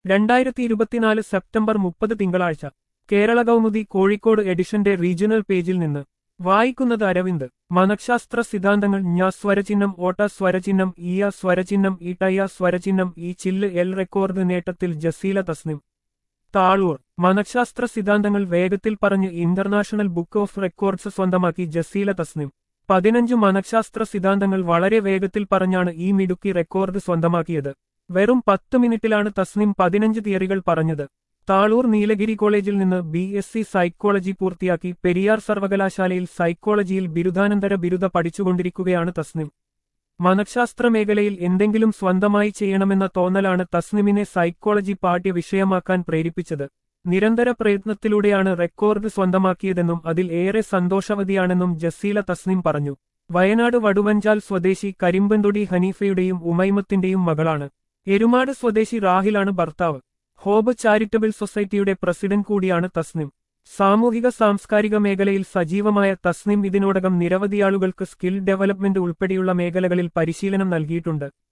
രണ്ടായിരത്തി ഇരുപത്തിനാല് സെപ്റ്റംബർ മുപ്പത് തിങ്കളാഴ്ച കേരള കൗമുദി കോഴിക്കോട് എഡിഷന്റെ റീജിയണൽ പേജിൽ നിന്ന് വായിക്കുന്നത് അരവിന്ദ് മനഃശാസ്ത്ര സിദ്ധാന്തങ്ങൾ ഞ സ്വരചിഹ്നം ഓട്ട സ്വരചിഹ്നം ഈയ സ്വരചിഹ്നം ഈട്ടയ സ്വരചിഹ്നം ഈ ചില്ല് എൽ റെക്കോർഡ് നേട്ടത്തിൽ ജസീല തസ്നിം താളൂർ മനഃശാസ്ത്ര സിദ്ധാന്തങ്ങൾ വേഗത്തിൽ പറഞ്ഞ് ഇന്റർനാഷണൽ ബുക്ക് ഓഫ് റെക്കോർഡ്സ് സ്വന്തമാക്കി ജസീല തസ്നിം പതിനഞ്ചു മനഃശാസ്ത്ര സിദ്ധാന്തങ്ങൾ വളരെ വേഗത്തിൽ പറഞ്ഞാണ് ഈ മിടുക്കി റെക്കോർഡ് സ്വന്തമാക്കിയത് വെറും പത്ത് മിനിറ്റിലാണ് തസ്നിം പതിനഞ്ച് തിയറികൾ പറഞ്ഞത് താളൂർ നീലഗിരി കോളേജിൽ നിന്ന് ബി എസ് സി സൈക്കോളജി പൂർത്തിയാക്കി പെരിയാർ സർവകലാശാലയിൽ സൈക്കോളജിയിൽ ബിരുദാനന്തര ബിരുദ പഠിച്ചുകൊണ്ടിരിക്കുകയാണ് തസ്നിം മനഃശാസ്ത്ര മേഖലയിൽ എന്തെങ്കിലും സ്വന്തമായി ചെയ്യണമെന്ന തോന്നലാണ് തസ്നിമിനെ സൈക്കോളജി പാഠ്യ വിഷയമാക്കാൻ പ്രേരിപ്പിച്ചത് നിരന്തര പ്രയത്നത്തിലൂടെയാണ് റെക്കോർഡ് സ്വന്തമാക്കിയതെന്നും അതിൽ ഏറെ സന്തോഷവതിയാണെന്നും ജസീല തസ്നിം പറഞ്ഞു വയനാട് വടുവഞ്ചാൽ സ്വദേശി കരിമ്പന്തൊടി ഹനീഫയുടെയും ഉമൈമത്തിന്റെയും മകളാണ് എരുമാട് സ്വദേശി റാഹിലാണ് ഭർത്താവ് ഹോബ് ചാരിറ്റബിൾ സൊസൈറ്റിയുടെ പ്രസിഡന്റ് കൂടിയാണ് തസ്നിം സാമൂഹിക സാംസ്കാരിക മേഖലയിൽ സജീവമായ തസ്നിം ഇതിനോടകം നിരവധിയാളുകൾക്ക് സ്കിൽ ഡെവലപ്മെന്റ് ഉൾപ്പെടെയുള്ള മേഖലകളിൽ പരിശീലനം നൽകിയിട്ടുണ്ട്